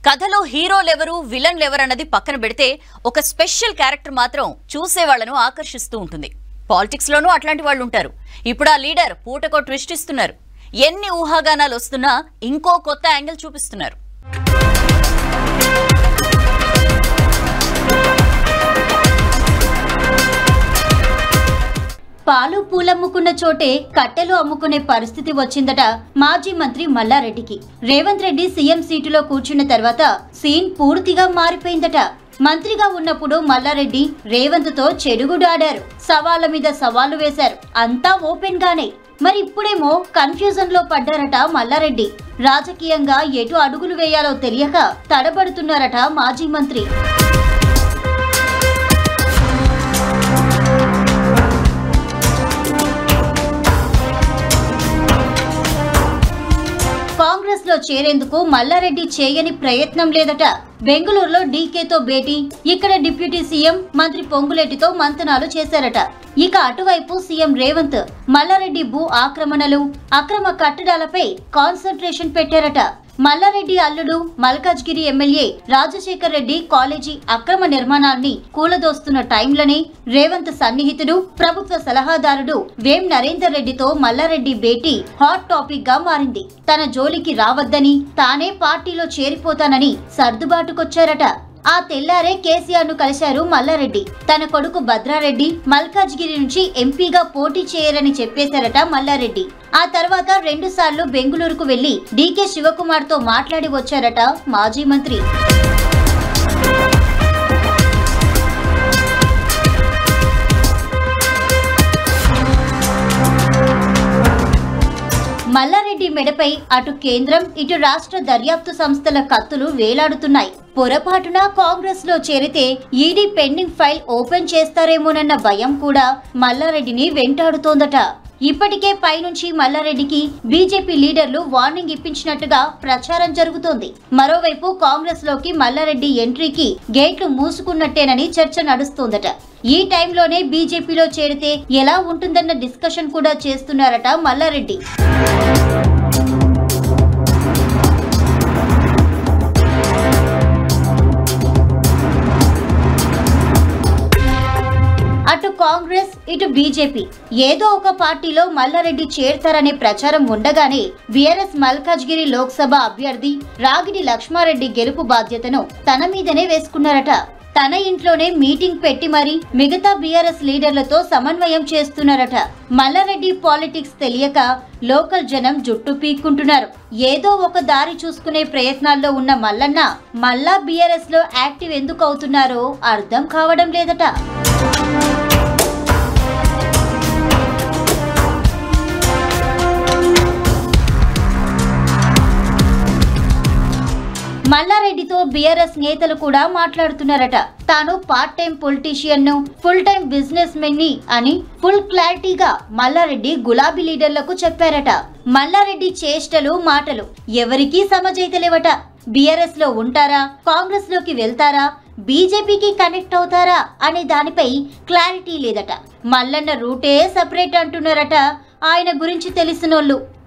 కథలో హీరోలెవరు విలన్లెవరు అన్నది పక్కన పెడితే ఒక స్పెషల్ క్యారెక్టర్ మాత్రం చూసే వాళ్ళను ఆకర్షిస్తూ ఉంటుంది పాలిటిక్స్ లోనూ అట్లాంటి వాళ్ళు ఉంటారు ఇప్పుడు ఆ లీడర్ పూటకో ట్విస్ట్ ఇస్తున్నారు ఎన్ని ఊహాగానాలు వస్తున్నా ఇంకో కొత్త యాంగిల్ చూపిస్తున్నారు పాలు పూలమ్ముకున్న చోటే కట్టెలు అమ్ముకునే పరిస్థితి వచ్చిందట మాజీ మంత్రి మల్లారెడ్డికి రేవంత్ రెడ్డి సీఎం సీటులో కూర్చున్న తర్వాత సీన్ పూర్తిగా మారిపోయిందట మంత్రిగా ఉన్నప్పుడు మల్లారెడ్డి రేవంత్ తో చెడుగుడాడారు సవాళ్ల మీద సవాళ్లు వేశారు అంతా ఓపెన్ గానే మరి ఇప్పుడేమో కన్ఫ్యూజన్ లో పడ్డారట మల్లారెడ్డి రాజకీయంగా ఎటు అడుగులు వేయాలో తెలియక తడబడుతున్నారట మాజీ మంత్రి కాంగ్రెస్ లో చేరేందుకు మల్లారెడ్డి చేయని ప్రయత్నం లేదట బెంగళూరులో డీకేతో భేటీ ఇక్కడ డిప్యూటీ సీఎం మంత్రి పొంగులేటితో మంతనాలు చేశారట ఇక అటువైపు సీఎం రేవంత్ మల్లారెడ్డి భూ ఆక్రమణలు అక్రమ కట్టడాలపై కాన్సంట్రేషన్ పెట్టారట మల్లారెడ్డి అల్లుడు మల్కాజ్గిరి ఎమ్మెల్యే రాజశేఖర్ రెడ్డి కాలేజీ అక్రమ నిర్మాణాన్ని కూలదోస్తున్న టైంలోనే రేవంత్ సన్నిహితుడు ప్రభుత్వ సలహాదారుడు వేం నరేందర్ రెడ్డితో మల్లారెడ్డి భేటీ హాట్ టాపిక్ గా మారింది తన జోలికి రావద్దని తానే పార్టీలో చేరిపోతానని సర్దుబాటుకొచ్చారట ఆ తెల్లారే కేసీఆర్ ను కలిశారు మల్లారెడ్డి తన కొడుకు భద్రారెడ్డి మల్కాజ్గిరి నుంచి ఎంపీగా పోటీ చేయరని చెప్పేశారట మల్లారెడ్డి ఆ తర్వాత రెండు సార్లు బెంగళూరుకు వెళ్లి డీకే శివకుమార్ తో మాట్లాడి వచ్చారట మాజీ మంత్రి మల్లారెడ్డి మెడపై అటు కేంద్రం ఇటు రాష్ట్ర దర్యాప్తు సంస్థల కత్తులు వేలాడుతున్నాయి పొరపాటున కాంగ్రెస్ లో చేరితే ఈడీ పెండింగ్ ఫైల్ ఓపెన్ చేస్తారేమోనన్న భయం కూడా మల్లారెడ్డిని వెంటాడుతోందట ఇప్పటికే పైనుంచి మల్లారెడ్డికి బీజేపీ లీడర్లు వార్నింగ్ ఇప్పించినట్టుగా ప్రచారం జరుగుతోంది మరోవైపు కాంగ్రెస్ లోకి మల్లారెడ్డి ఎంట్రీకి గేట్లు మూసుకున్నట్టేనని చర్చ నడుస్తోందట ఈ టైంలోనే బీజేపీలో చేరితే ఎలా ఉంటుందన్న డిస్కషన్ కూడా చేస్తున్నారట మల్లారెడ్డి అటు కాంగ్రెస్ ఇటు బీజేపీ ఏదో ఒక పార్టీలో మల్లారెడ్డి చేరతారనే ప్రచారం ఉండగానే బీఆర్ఎస్ మల్కాజ్గిరి లోక్సభ అభ్యర్థి రాగిడి లక్ష్మారెడ్డి గెలుపు బాధ్యతను తన మీదనే వేసుకున్నారట తన ఇంట్లోనే మీటింగ్ పెట్టి మరి మిగతా బీఆర్ఎస్ లీడర్లతో సమన్వయం చేస్తున్నారట మల్లారెడ్డి పాలిటిక్స్ తెలియక లోకల్ జనం జుట్టు పీక్కుంటున్నారు ఏదో ఒక దారి చూసుకునే ప్రయత్నాల్లో ఉన్న మల్లన్న మళ్ళా బీఆర్ఎస్ లో యాక్టివ్ ఎందుకు అవుతున్నారో అర్థం కావడం లేదట మల్లారెడ్డితో బీఆర్ఎస్ నేతలు కూడా మాట్లాడుతున్నారట తాను పార్ట్ టైం పొలిటీషియన్ ను ఫుల్ టైం బిజినెస్ మెన్ ని అని ఫుల్ క్లారిటీగా మల్లారెడ్డి గులాబీ లీడర్లకు చెప్పారట మల్లారెడ్డి చేష్టలు మాటలు ఎవరికీ సమజైతలేవట బీఆర్ఎస్ లో ఉంటారా కాంగ్రెస్ లోకి వెళ్తారా బీజేపీకి కనెక్ట్ అవుతారా అనే దానిపై క్లారిటీ లేదట మల్లన్న రూటే సపరేట్ అంటున్నారట ఆయన గురించి తెలిసినోళ్ళు